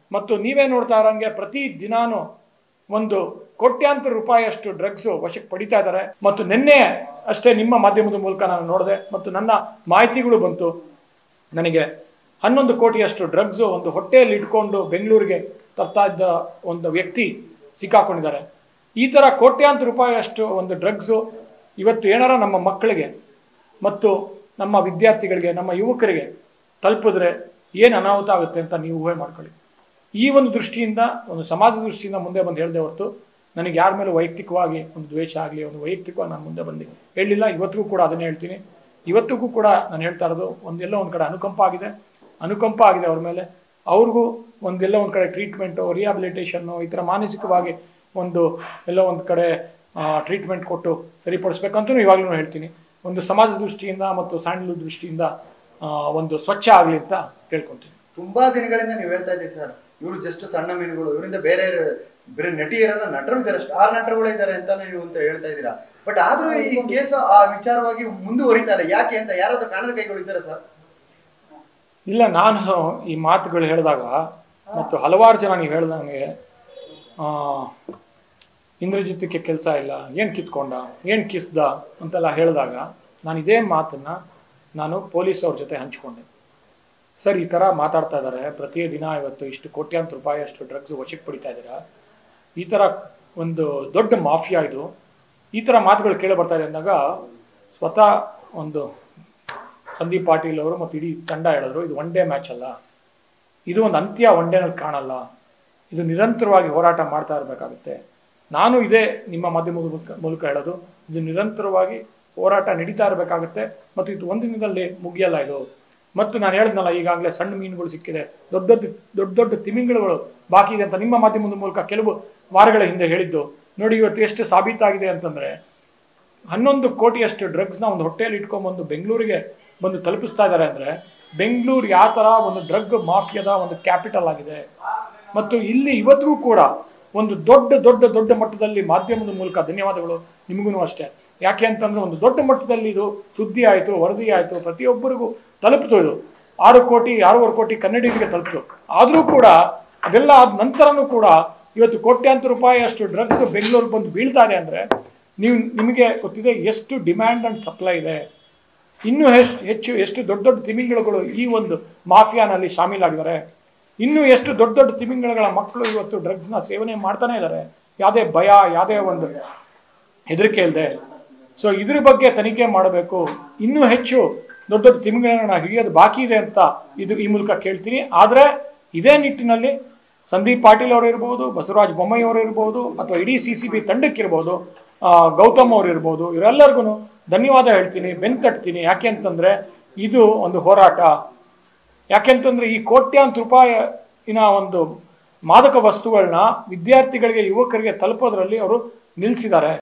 ಮತ್ತು ನೀವೇ ನೋಡ್ತಾ ಇರೋಂಗೆ ಪ್ರತಿ ದಿನಾನು ಒಂದು ಕೋಟ್ಯಾಂತರ ರೂಪಾಯಿಯಷ್ಟು ಡ್ರಗ್ಸ್ ವಶಕ್ಕೆ ಪಡಿತಾ ಇದ್ದಾರೆ ಮತ್ತು ನಿನ್ನೆ ಅಷ್ಟೇ ನಿಮ್ಮ ಮಾಧ್ಯಮದ ಮೂಲಕ ನಾನು ನೋಡಿದೆ ಮತ್ತು ನನ್ನ ಮಾಹಿತಿಗಳು ಬಂತು ನನಗೆ ಹನ್ನೊಂದು ಕೋಟಿಯಷ್ಟು ಡ್ರಗ್ಸ್ ಒಂದು ಹೊಟ್ಟೆಯಲ್ಲಿ ಇಟ್ಕೊಂಡು ಬೆಂಗಳೂರಿಗೆ ತರ್ತಾ ಇದ್ದ ಒಂದು ವ್ಯಕ್ತಿ ಸಿಕ್ಕಾಕೊಂಡಿದ್ದಾರೆ ಈ ಥರ ಕೋಟ್ಯಾಂತರ ರೂಪಾಯಿಯಷ್ಟು ಒಂದು ಡ್ರಗ್ಸು ಇವತ್ತು ಏನಾರ ನಮ್ಮ ಮಕ್ಕಳಿಗೆ ಮತ್ತು ನಮ್ಮ ವಿದ್ಯಾರ್ಥಿಗಳಿಗೆ ನಮ್ಮ ಯುವಕರಿಗೆ ತಲುಪಿದ್ರೆ ಏನು ಅನಾಹುತ ಆಗುತ್ತೆ ಅಂತ ನೀವು ಊಹೆ ಮಾಡ್ಕೊಳ್ಳಿ ಈ ಒಂದು ದೃಷ್ಟಿಯಿಂದ ಒಂದು ಸಮಾಜದ ದೃಷ್ಟಿಯಿಂದ ಮುಂದೆ ಬಂದು ಹೇಳಿದೆ ಹೊರತು ನನಗೆ ಯಾರ ಮೇಲೆ ವೈಯಕ್ತಿಕವಾಗಿ ಒಂದು ದ್ವೇಷ ಆಗಲಿ ಒಂದು ವೈಯಕ್ತಿಕವಾಗಿ ನಾನು ಮುಂದೆ ಬಂದು ಹೇಳಿಲ್ಲ ಇವತ್ತಿಗೂ ಕೂಡ ಅದನ್ನೇ ಹೇಳ್ತೀನಿ ಇವತ್ತಿಗೂ ಕೂಡ ನಾನು ಹೇಳ್ತಾ ಇರೋದು ಒಂದೆಲ್ಲ ಒಂದು ಕಡೆ ಅನುಕಂಪ ಆಗಿದೆ ಅನುಕಂಪ ಆಗಿದೆ ಅವ್ರ ಮೇಲೆ ಅವ್ರಿಗೂ ಒಂದೆಲ್ಲ ಒಂದು ಕಡೆ ಟ್ರೀಟ್ಮೆಂಟು ರಿಹಾಬಿಲಿಟೇಷನ್ನು ಈ ಥರ ಮಾನಸಿಕವಾಗಿ ಒಂದು ಎಲ್ಲ ಒಂದು ಕಡೆ ಟ್ರೀಟ್ಮೆಂಟ್ ಕೊಟ್ಟು ಸರಿಪಡಿಸ್ಬೇಕಂತೂ ಇವಾಗಲೂ ಹೇಳ್ತೀನಿ ಒಂದು ಸಮಾಜ ದೃಷ್ಟಿಯಿಂದ ಮತ್ತು ಸ್ಯಾಂಡಲ್ವುಡ್ ದೃಷ್ಟಿಯಿಂದ ಆ, ಒಂದು ಸ್ವಚ್ಛ ಆಗಲಿ ಅಂತ ಕೇಳ್ಕೊತೀನಿ ತುಂಬಾ ದಿನಗಳಿಂದ ನೀವು ಹೇಳ್ತಾ ಇದ್ದೀರಿ ಸರ್ ಇವರು ಜಸ್ಟ್ ಸಣ್ಣ ಮೀನುಗಳು ಇವರಿಂದ ಬೇರೆ ಬೇರೆ ನಟಿಯರಲ್ಲ ನಟರು ಇದ್ದಾರೆ ಸ್ಟಾರ್ ನಟರುಗಳು ಇದ್ದಾರೆ ಅಂತ ನೀವು ಅಂತ ಹೇಳ್ತಾ ಇದ್ದೀರಾ ಬಟ್ ಆದ್ರೂ ಈ ಕೇಸ್ ಆ ವಿಚಾರವಾಗಿ ಮುಂದುವರಿತಾ ಇಲ್ಲ ಯಾಕೆ ಅಂತ ಯಾರಾದ್ರೂ ಕಾಣದ ಕೈಗಳು ಇದ್ದಾರೆ ಸರ್ ಇಲ್ಲ ನಾನು ಈ ಮಾತುಗಳು ಹೇಳಿದಾಗ ಮತ್ತು ಹಲವಾರು ಜನ ನೀವು ಹೇಳ್ದಂಗೆ ಆ, ಇಂದ್ರಜಿತ್ತಕ್ಕೆ ಕೆಲಸ ಇಲ್ಲ ಏನು ಕಿತ್ಕೊಂಡ ಏನು ಕಿಸ್ದ ಅಂತೆಲ್ಲ ಹೇಳಿದಾಗ ನಾನು ಇದೇ ಮಾತನ್ನ ನಾನು ಪೊಲೀಸ್ ಅವ್ರ ಜೊತೆ ಹಂಚ್ಕೊಂಡೆ ಸರ್ ಈ ಥರ ಮಾತಾಡ್ತಾ ಇದ್ದಾರೆ ಪ್ರತಿ ದಿನ ಇವತ್ತು ಇಷ್ಟು ಕೋಟ್ಯಾಂತರ ರೂಪಾಯಿ ಅಷ್ಟು ಡ್ರಗ್ಸ್ ವಶಕ್ಕೆ ಪಡಿತಾ ಇದ್ದೀರಾ ಈ ಥರ ಒಂದು ದೊಡ್ಡ ಮಾಫಿಯಾ ಇದು ಈ ಥರ ಮಾತುಗಳು ಕೇಳಿ ಬರ್ತಾ ಇದೆ ಅಂದಾಗ ಸ್ವತಃ ಒಂದು ಸಂದೀಪ್ ಪಾಟೀಲ್ ಅವರು ಮತ್ತು ಇಡೀ ತಂಡ ಹೇಳಿದ್ರು ಇದು ಒನ್ ಡೇ ಮ್ಯಾಚ್ ಅಲ್ಲ ಇದು ಒಂದು ಅಂತ್ಯ ಒನ್ ಡೇನಲ್ಲಿ ಕಾಣಲ್ಲ ಇದು ನಿರಂತರವಾಗಿ ಹೋರಾಟ ಮಾಡ್ತಾ ಇರಬೇಕಾಗುತ್ತೆ ನಾನು ಇದೇ ನಿಮ್ಮ ಮಾಧ್ಯಮದ ಮೂಲಕ- ಮೂಲಕ ಹೇಳೋದು ಇದು ನಿರಂತರವಾಗಿ ಹೋರಾಟ ನಡೀತಾ ಇರಬೇಕಾಗುತ್ತೆ ಮತ್ತು ಇದು ಒಂದು ದಿನದಲ್ಲಿ ಮುಗಿಯಲ್ಲ ಇದು ಮತ್ತು ನಾನು ಹೇಳಿದ್ನಲ್ಲ ಈಗಾಗಲೇ ಸಣ್ಣ ಮೀನುಗಳು ಸಿಕ್ಕಿದೆ ದೊಡ್ಡ ದೊಡ್ಡ ದೊಡ್ಡ ದೊಡ್ಡ ತಿಮಿಂಗಲಗಳು ಬಾಕಿ ಇದೆ ಅಂತ ನಿಮ್ಮ ಮಾಧ್ಯಮದ ಮೂಲಕ ಕೆಲವು ವಾರಗಳ ಹಿಂದೆ ಹೇಳಿದ್ದು ನೋಡಿ ಇವತ್ತು ಎಷ್ಟು ಸಾಬೀತಾಗಿದೆ ಅಂತಂದ್ರೆ ಹನ್ನೊಂದು ಕೋಟಿಯಷ್ಟು ಡ್ರಗ್ಸ್ನ ಒಂದು ಹೊಟ್ಟೆಯಲ್ಲಿ ಇಟ್ಕೊಂಡ್ಬಂದು ಬೆಂಗಳೂರಿಗೆ ಬಂದು ತಲುಪಿಸ್ತಾ ಇದ್ದಾರೆ ಅಂದರೆ ಬೆಂಗಳೂರು ಯಾವ ಥರ ಒಂದು ಡ್ರಗ್ ಮಾಫಿಯಾದ ಒಂದು ಕ್ಯಾಪಿಟಲ್ ಆಗಿದೆ ಮತ್ತು ಇಲ್ಲಿ ಇವತ್ತಿಗೂ ಕೂಡ ಒಂದು ದೊಡ್ಡ ದೊಡ್ಡ ದೊಡ್ಡ ಮಟ್ಟದಲ್ಲಿ ಮಾಧ್ಯಮದ ಮೂಲಕ ಧನ್ಯವಾದಗಳು ನಿಮಗೂ ಅಷ್ಟೇ ಯಾಕೆ ಅಂತಂದ್ರೆ ಒಂದು ದೊಡ್ಡ ಮಟ್ಟದಲ್ಲಿ ಇದು ಸುದ್ದಿ ಆಯಿತು ವರದಿ ಆಯಿತು ಪ್ರತಿಯೊಬ್ಬರಿಗೂ ತಲುಪಿತು ಇದು ಆರು ಕೋಟಿ ಆರೂವರೆ ಕೋಟಿ ಕನ್ನಡಿಗರಿಗೆ ತಲುಪಿತು ಆದರೂ ಕೂಡ ಅದೆಲ್ಲ ಆದ ನಂತರನೂ ಕೂಡ ಇವತ್ತು ಕೋಟ್ಯಾಂತರ ರೂಪಾಯಿ ಅಷ್ಟು ಡ್ರಗ್ಸ್ ಬೆಂಗಳೂರಿಗೆ ಬಂದು ಬೀಳ್ತಾ ಇದೆ ಅಂದರೆ ನೀವು ನಿಮಗೆ ಗೊತ್ತಿದೆ ಎಷ್ಟು ಡಿಮ್ಯಾಂಡ್ ಅಂಡ್ ಸಪ್ಲೈ ಇದೆ ಇನ್ನೂ ಎಷ್ಟು ಹೆಚ್ಚು ಎಷ್ಟು ದೊಡ್ಡ ದೊಡ್ಡ ತಿಮಿಂಗಲಗಳು ಈ ಒಂದು ಮಾಫಿಯಾನಲ್ಲಿ ಶಾಮೀಲಾಗಿದ್ದಾರೆ ಇನ್ನೂ ಎಷ್ಟು ದೊಡ್ಡ ದೊಡ್ಡ ತಿಮಿಂಗಲಗಳ ಮಕ್ಕಳು ಇವತ್ತು ಡ್ರಗ್ಸ್ನ ಸೇವನೆ ಮಾಡ್ತಾನೆ ಇದ್ದಾರೆ ಯಾವುದೇ ಭಯ ಯಾವುದೇ ಒಂದು ಹೆದರಿಕೆ ಇಲ್ಲದೆ ಸೊ ಇದ್ರ ಬಗ್ಗೆ ತನಿಖೆ ಮಾಡಬೇಕು ಇನ್ನೂ ಹೆಚ್ಚು ದೊಡ್ಡ ದೊಡ್ಡ ತಿಮಿಂಗಲಗಳನ್ನ ಹಿಡಿಯೋದು ಬಾಕಿ ಇದೆ ಅಂತ ಇದು ಈ ಮೂಲಕ ಕೇಳ್ತೀನಿ ಆದರೆ ಇದೇ ನಿಟ್ಟಿನಲ್ಲಿ ಸಂದೀಪ್ ಪಾಟೀಲ್ ಅವರು ಇರ್ಬೋದು ಬಸವರಾಜ ಬೊಮ್ಮಾಯಿ ಅವರು ಇರ್ಬೋದು ಅಥವಾ ಇಡೀ ಸಿ ಸಿ ಬಿ ತಂಡಕ್ಕಿರ್ಬೋದು ಆ, ಗೌತಮ್ ಅವರು ಇರ್ಬೋದು ಇವರೆಲ್ಲರಿಗೂ ಧನ್ಯವಾದ ಹೇಳ್ತೀನಿ ಬೆನ್ ತಟ್ತೀನಿ ಯಾಕೆ ಅಂತಂದ್ರೆ ಇದು ಒಂದು ಹೋರಾಟ ಯಾಕೆಂತಂದ್ರೆ ಈ ಕೋಟ್ಯಾಂತರ ರೂಪಾಯಿನ ಒಂದು ಮಾದಕ ವಸ್ತುಗಳನ್ನ ವಿದ್ಯಾರ್ಥಿಗಳಿಗೆ ಯುವಕರಿಗೆ ತಲುಪೋದ್ರಲ್ಲಿ ಅವರು ನಿಲ್ಲಿಸಿದ್ದಾರೆ